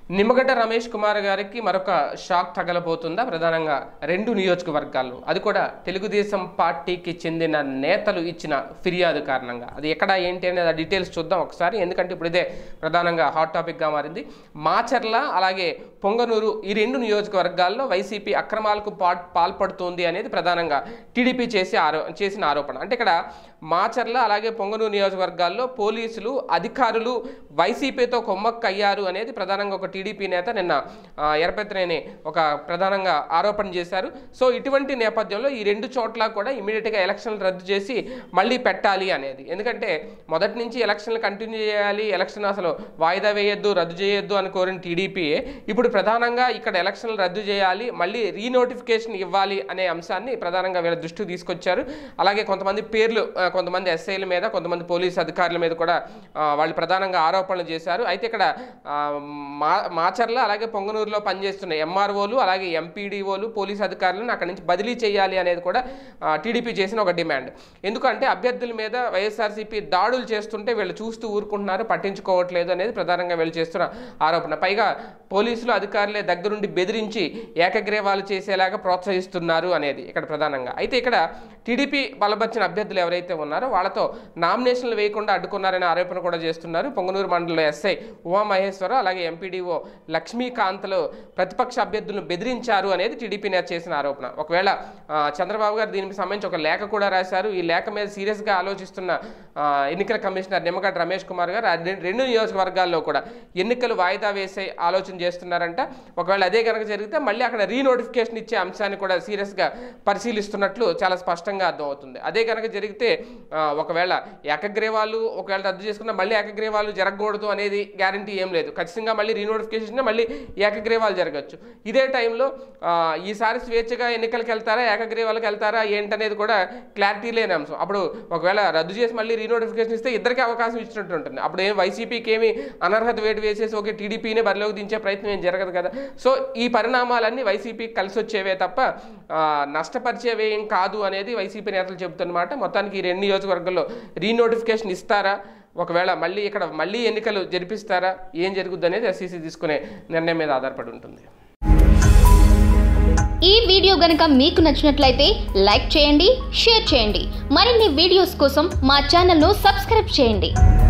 నిమ్మగడ్డ రమేష్ కుమార్ గారికి మరొక షాక్ తగలబోతుందా ప్రధానంగా రెండు నియోజకవర్గాల్లో అది కూడా తెలుగుదేశం పార్టీకి చెందిన నేతలు ఇచ్చిన ఫిర్యాదు కారణంగా అది ఎక్కడ ఏంటి అనేది ఆ డీటెయిల్స్ చూద్దాం ఒకసారి ఎందుకంటే ఇప్పుడు ఇదే ప్రధానంగా హాట్ టాపిక్గా మారింది మాచర్ల అలాగే పొంగనూరు ఈ రెండు నియోజకవర్గాల్లో వైసీపీ అక్రమాలకు పా పాల్పడుతోంది అనేది ప్రధానంగా టీడీపీ చేసే ఆరో చేసిన ఆరోపణ అంటే ఇక్కడ మాచర్ల అలాగే పొంగనూరు నియోజకవర్గాల్లో పోలీసులు అధికారులు వైసీపీతో కొమ్మక్క అయ్యారు అనేది ప్రధానంగా ఒక టీడీపీ నేత నిన్న ఆ, ఎరపెత్తనేని ఒక ప్రధానంగా ఆరోపణ చేశారు సో ఇటువంటి నేపథ్యంలో ఈ రెండు చోట్ల కూడా ఇమీడియట్గా ఎలక్షన్లు రద్దు చేసి మళ్ళీ పెట్టాలి అనేది ఎందుకంటే మొదటి నుంచి ఎలక్షన్లు కంటిన్యూ చేయాలి ఎలక్షన్ అసలు వాయిదా వేయొద్దు రద్దు చేయొద్దు అని కోరిన టీడీపీ ఇప్పుడు ప్రధానంగా ఇక్కడ ఎలక్షన్లు రద్దు చేయాలి మళ్ళీ రీనోటిఫికేషన్ ఇవ్వాలి అనే అంశాన్ని ప్రధానంగా వీళ్ళ దృష్టికి తీసుకొచ్చారు అలాగే కొంతమంది పేర్లు ఆ, కొంతమంది ఎస్ఐల మీద కొంతమంది పోలీసు అధికారుల మీద కూడా ఆ, వాళ్ళు ప్రధానంగా ఆరోపణలు చేశారు అయితే ఇక్కడ ఆ, మా మాచర్ల అలాగే పొంగనూరులో పనిచేస్తున్న ఎంఆర్ఓలు అలాగే ఎంపీడీఓలు పోలీసు అధికారులను అక్కడి నుంచి బదిలీ చేయాలి అనేది కూడా ఆ, టీడీపీ చేసిన ఒక డిమాండ్ ఎందుకంటే అభ్యర్థుల మీద వైఎస్ఆర్సీపీ దాడులు చేస్తుంటే వీళ్ళు చూస్తూ ఊరుకుంటున్నారు పట్టించుకోవట్లేదు అనేది ప్రధానంగా వీళ్ళు చేస్తున్న ఆరోపణ పైగా పోలీసులు అధికారులే దగ్గరుండి బెదిరించి ఏకగ్రీవాలు చేసేలాగా ప్రోత్సహిస్తున్నారు అనేది ఇక్కడ ప్రధానంగా అయితే ఇక్కడ టీడీపీ బలపరిచిన అభ్యర్థులు ఎవరైతే ఉన్నారో వాళ్ళతో నామినేషన్లు వేయకుండా అడ్డుకున్నారనే ఆరోపణ కూడా చేస్తున్నారు పొంగనూరు మండలంలో ఎస్ఐ ఉమామహేశ్వరరావు అలాగే ఎంపీడీఓ లక్ష్మీకాంత్లు ప్రతిపక్ష అభ్యర్థులను బెదిరించారు అనేది టీడీపీ నేత చేసిన ఆరోపణ ఒకవేళ ఆ, చంద్రబాబు గారు దీనికి సంబంధించి ఒక లేఖ కూడా రాశారు ఈ లేఖ మీద సీరియస్గా ఆలోచిస్తున్న ఆ, ఎన్నికల కమిషనర్ నిమ్మగడ్డ రమేష్ కుమార్ గారు ఆ రెం- రెండు నియోజకవర్గాల్లో కూడా ఎన్నికలు వాయిదా వేసే ఆలోచన చేస్తున్నారంట ఒకవేళ అదే కనుక జరిగితే మళ్ళీ అక్కడ రీనోటిఫికేషన్ ఇచ్చే అంశాన్ని కూడా సీరియస్గా పరిశీలిస్తున్నట్లు చాలా స్పష్టంగా అర్థమవుతుంది అదే కనుక జరిగితే ఆ, ఒకవేళ ఏకగ్రీవాలు ఒకవేళ రద్దు చేసుకున్నా మళ్ళీ ఏకగ్రీవాలు జరగకూడదు అనేది గ్యారంటీ ఏం లేదు ఖచ్చితంగా మళ్ళీ రీనోటిఫికేషన్ మళ్ళీ ఏకగ్రీవాలు జరగచ్చు ఇదే టైంలో ఆ, ఈసారి స్వేచ్ఛగా ఎన్నికలకు వెళ్తారా ఏకగ్రీవాలకు వెళ్తారా ఏంటనేది కూడా క్లారిటీ లేని అంశం అప్పుడు ఒకవేళ రద్దు చేసి మళ్ళీ రీనోటిఫికేషన్ ఇస్తే ఇద్దరికి అవకాశం ఇచ్చినట్టు ఉంటుంది అప్పుడు ఏం వైసీపీకి ఏమి అనర్హత వేటు వేసేసి ఓకే టీడీపీనే బరిలోకి దించే ప్రయత్నం ఏం జరగదు కదా సో ఈ పరిణామాలన్నీ వైసీపీకి కలిసి వచ్చేవే తప్ప ఆ, నష్టపరిచేవే ఏం కాదు అనేది వైసీపీ నేతలు చెబుతున్నమాట మొత్తానికి ఈ రెండు నియోజకవర్గాల్లో రీనోటిఫికేషన్ ఇస్తారా ఒకవేళ మళ్ళీ ఇక్కడ మళ్ళీ ఎన్నికలు జరిపిస్తారా ఏం జరుగుద్ది అనేది ఎస్సీసీ తీసుకునే నిర్ణయం మీద ఆధారపడి ఉంటుంది ఈ వీడియో గనుక మీకు నచ్చినట్లయితే లైక్ చేయండి షేర్ చేయండి మరిన్ని వీడియోస్ కోసం మా ఛానల్ను సబ్స్క్రైబ్ చేయండి